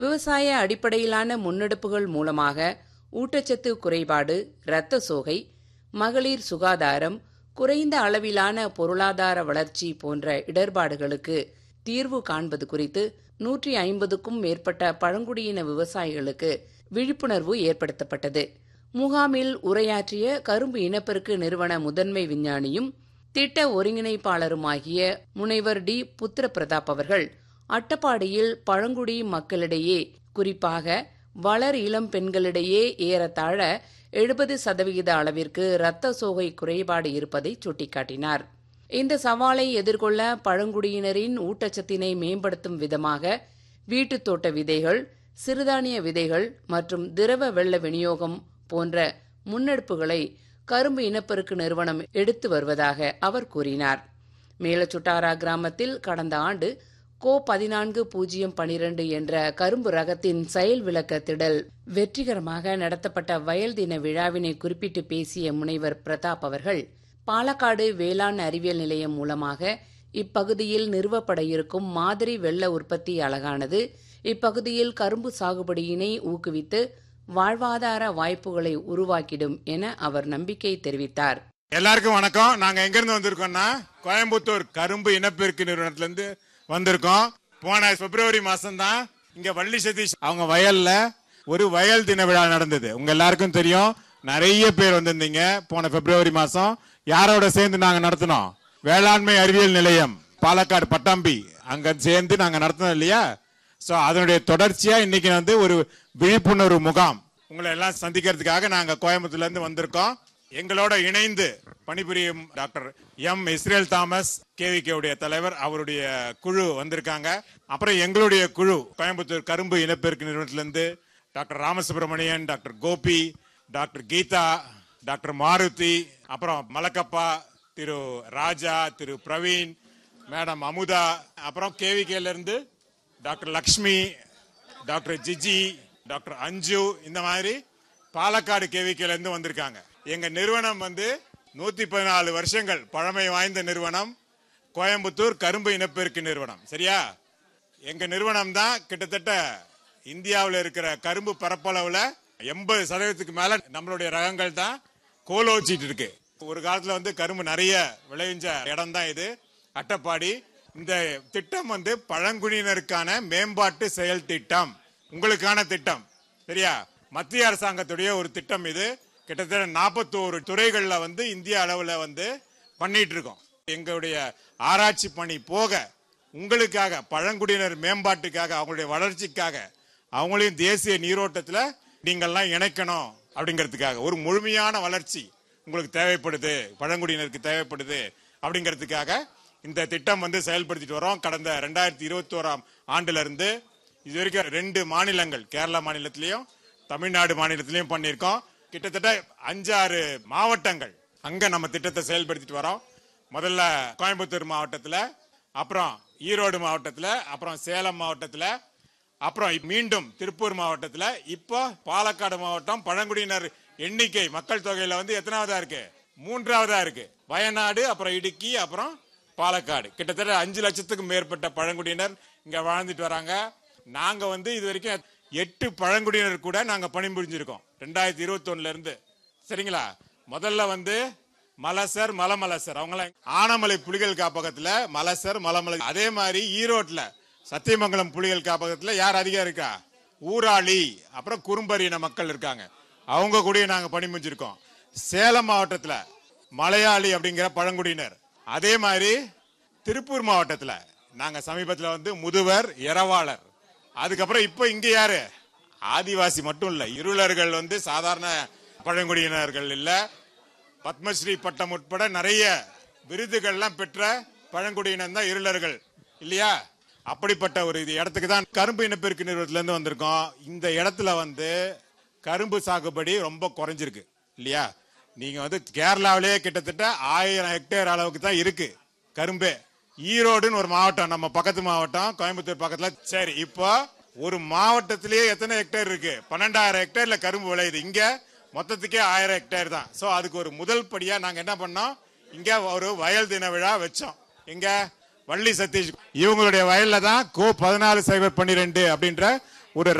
விவசாய அடிப்படையிலான முன்னெடுப்புகள் மூலமாக ஊட்டச்சத்து குறைபாடு இரத்த சோகை மகளிர் சுகாதாரம் குறைந்த அளவிலான பொருளாதார வளர்ச்சி போன்ற இடர்பாடுகளுக்கு தீர்வு காண்பது குறித்து நூற்றி ஐம்பதுக்கும் மேற்பட்ட பழங்குடியின விவசாயிகளுக்கு விழிப்புணர்வு ஏற்படுத்தப்பட்டது முகாமில் உரையாற்றிய கரும்பு இனப்பெருக்கு நிறுவன முதன்மை விஞ்ஞானியும் திட்ட ஒருங்கிணைப்பாளருமாகிய முனைவர் டி புத்திர பிரதாப் அவர்கள் அட்டப்பாடியில் பழங்குடி மக்களிடையே குறிப்பாக வளர் இளம் பெண்களிடையே ஏறத்தாழ எழுபது சதவிகித அளவிற்கு இரத்த சோகை குறைபாடு இருப்பதை சுட்டிக்காட்டினார் இந்த சவாலை எதிர்கொள்ள பழங்குடியினரின் ஊட்டச்சத்தினை மேம்படுத்தும் விதமாக வீட்டுத் தோட்ட விதைகள் சிறுதானிய விதைகள் மற்றும் திரவ வெள்ள விநியோகம் போன்ற முன்னெடுப்புகளை கரும்பு இனப்பெருக்கு நிறுவனம் எடுத்து வருவதாக அவர் கூறினார் மேலச்சுட்டாரா கிராமத்தில் கடந்த ஆண்டு கோ பதினான்கு பூஜ்ஜியம் பனிரெண்டு என்ற கரும்பு ரகத்தின் செயல் விளக்க திடல் வெற்றிகரமாக நடத்தப்பட்ட வயல் தின விழாவினை குறிப்பிட்டு பேசிய முனைவர் பிரதாப் அவர்கள் பாலக்காடு வேளாண் அறிவியல் நிலையம் மூலமாக இப்பகுதியில் நிறுவப்பட இருக்கும் மாதிரி வெள்ள உற்பத்தி அலகானது இப்பகுதியில் கரும்பு சாகுபடியினை ஊக்குவித்து வாழ்வாதார வாய்ப்புகளை உருவாக்கிடும் என அவர் நம்பிக்கை தெரிவித்தார் எல்லாருக்கும் வணக்கம் நாங்க எங்க இருந்து வந்திருக்கோம்னா கோயம்புத்தூர் கரும்பு இனப்பெருக்கு நிறுவனத்துல இருந்து வந்திருக்கோம் போன பிப்ரவரி மாசம் தான் இங்க வள்ளி சதீஷ் அவங்க வயல்ல ஒரு வயல் தின விழா நடந்தது உங்க எல்லாருக்கும் தெரியும் நிறைய பேர் வந்திருந்தீங்க போன பிப்ரவரி மாசம் யாரோட சேர்ந்து நாங்க நடத்தினோம் வேளாண்மை அறிவியல் நிலையம் பாலக்காடு பட்டாம்பி அங்க சேர்ந்து நாங்க நடத்தினோம் இல்லையா சோ அதனுடைய தொடர்ச்சியா இன்னைக்கு வந்து ஒரு விழிப்புணர்வு முகாம் உங்களை எல்லாம் சந்திக்கிறதுக்காக நாங்க கோயம்புத்தூர்ல இருந்து வந்திருக்கோம் எங்களோட இணைந்து பணிபுரியும் doctor M Israel Thomas KVK உடைய தலைவர் அவருடைய குழு வந்திருக்காங்க அப்புறம் எங்களுடைய குழு கோயம்புத்தூர் கரும்பு இனப்பெருக்கு நிறுவனத்திலிருந்து doctor Ramasubramanian doctor Gopi doctor Geetha doctor Maruthi அப்புறம் மலக்கப்பா திரு ராஜா திரு பிரவீன் மேடம் அமுதா அப்புறம் கேவிகேல இருந்து doctor Lakshmi doctor Jiji doctor Anju இந்த மாதிரி பாலக்காடு கேவிகேல இருந்து வந்திருக்காங்க எங்க நிறுவனம் வந்து நூத்தி பதினாலு வருஷங்கள் பழமை வாய்ந்த நிறுவனம் கோயம்புத்தூர் கரும்பு இனப்பெருக்கு நிறுவனம் சரியா எங்க நிறுவனம் தான் கிட்டத்தட்ட இந்தியாவில் இருக்கிற கரும்பு பரப்பளவுல எண்பது சதவீதத்துக்கு மேல நம்மளுடைய ரகங்கள் தான் கோலோச்சிட்டு இருக்கு ஒரு காலத்துல வந்து கரும்பு நிறைய விளைவிஞ்ச இடம் தான் இது அட்டப்பாடி இந்த திட்டம் வந்து பழங்குடியினருக்கான மேம்பாட்டு செயல் திட்டம் உங்களுக்கான திட்டம் சரியா மத்திய அரசாங்கத்துடைய ஒரு திட்டம் இது கிட்டத்தட்ட நாற்பத்தோரு துறைகள்ல வந்து இந்திய அளவுல வந்து பண்ணிட்டு இருக்கோம் எங்களுடைய ஆராய்ச்சி பணி போக உங்களுக்காக பழங்குடியினர் மேம்பாட்டுக்காக அவங்களுடைய வளர்ச்சிக்காக அவங்களையும் தேசிய நீரோட்டத்துல நீங்கள்லாம் இணைக்கணும் அப்படிங்கிறதுக்காக ஒரு முழுமையான வளர்ச்சி உங்களுக்கு தேவைப்படுது பழங்குடியினருக்கு தேவைப்படுது அப்படிங்கிறதுக்காக இந்த திட்டம் வந்து செயல்படுத்திட்டு வரோம் கடந்த ரெண்டாயிரத்தி இருபத்தி ஓராம் ஆண்டுல இருந்து இது வரைக்கும் ரெண்டு மாநிலங்கள் கேரளா மாநிலத்திலையும் தமிழ்நாடு மாநிலத்திலையும் பண்ணியிருக்கோம் கிட்டத்தட்ட அஞ்சாறு மாவட்டங்கள் அங்க நம்ம திட்டத்தை செயல்படுத்திட்டு வரோம் முதல்ல கோயம்புத்தூர் மாவட்டத்துல அப்புறம் ஈரோடு மாவட்டத்துல அப்புறம் சேலம் மாவட்டத்துல அப்புறம் மீண்டும் திருப்பூர் மாவட்டத்துல இப்போ பாலக்காடு மாவட்டம் பழங்குடியினர் எண்ணிக்கை மக்கள் தொகையில வந்து எத்தனாவதா இருக்கு மூன்றாவதா இருக்கு வயநாடு அப்புறம் இடுக்கி அப்புறம் பாலக்காடு கிட்டத்தட்ட அஞ்சு லட்சத்துக்கும் மேற்பட்ட பழங்குடியினர் இங்க வாழ்ந்துட்டு வராங்க நாங்க வந்து இது வரைக்கும் எட்டு பழங்குடியினர் கூட நாங்க பணிபுரிஞ்சிருக்கோம் ரெண்டாயிரத்தி இருபத்தி இருந்து சரிங்களா முதல்ல வந்து மலசர் மலமலசர் அவங்களாம் ஆனமலை புலிகள் காப்பகத்துல மலசர் மலமலை அதே மாதிரி ஈரோட்ல சத்தியமங்கலம் புலிகள் காப்பகத்துல யார் அதிகம் இருக்கா ஊராளி அப்புறம் குறும்பரியின மக்கள் இருக்காங்க அவங்க கூட நாங்க பணிபுரிஞ்சிருக்கோம் சேலம் மாவட்டத்துல மலையாளி அப்படிங்கிற பழங்குடியினர் அதே மாதிரி திருப்பூர் மாவட்டத்துல நாங்க சமீபத்துல வந்து முதுவர் இரவாளர் அதுக்கப்புறம் இப்ப இங்க யாரு ஆதிவாசி மட்டும் இல்ல இருளர்கள் வந்து சாதாரண பழங்குடியினர்கள் இல்ல பத்மஸ்ரீ பட்டம் உட்பட நிறைய விருதுகள்லாம் பெற்ற பழங்குடியினர் தான் இருளர்கள் இல்லையா அப்படிப்பட்ட ஒரு இது இடத்துக்கு தான் கரும்பு இனப்பெருக்கு நிறுவனத்துல இருந்து வந்திருக்கோம் இந்த இடத்துல வந்து கரும்பு சாகுபடி ரொம்ப குறைஞ்சிருக்கு இல்லையா நீங்க வந்து கேரளாவிலேயே கிட்டத்தட்ட ஆயிரம் ஹெக்டேர் அளவுக்கு தான் இருக்கு கரும்பே ஈரோடுன்னு ஒரு மாவட்டம் நம்ம பக்கத்து மாவட்டம் கோயம்புத்தூர் பக்கத்துல சரி இப்போ ஒரு மாவட்டத்திலேயே எத்தனை ஹெக்டேர் இருக்கு பன்னெண்டாயிரம் ஹெக்டேர்ல கரும்பு விளையுது இங்க மொத்தத்துக்கே ஆயிரம் ஹெக்டேர் தான் சோ அதுக்கு ஒரு முதல் படியா நாங்க என்ன பண்ணோம் இங்க ஒரு வயல் தின விழா வச்சோம் இங்க வள்ளி சதீஷ் இவங்களுடைய வயல்ல தான் கோ பதினாலு சைபர் பன்னிரெண்டு அப்படின்ற ஒரு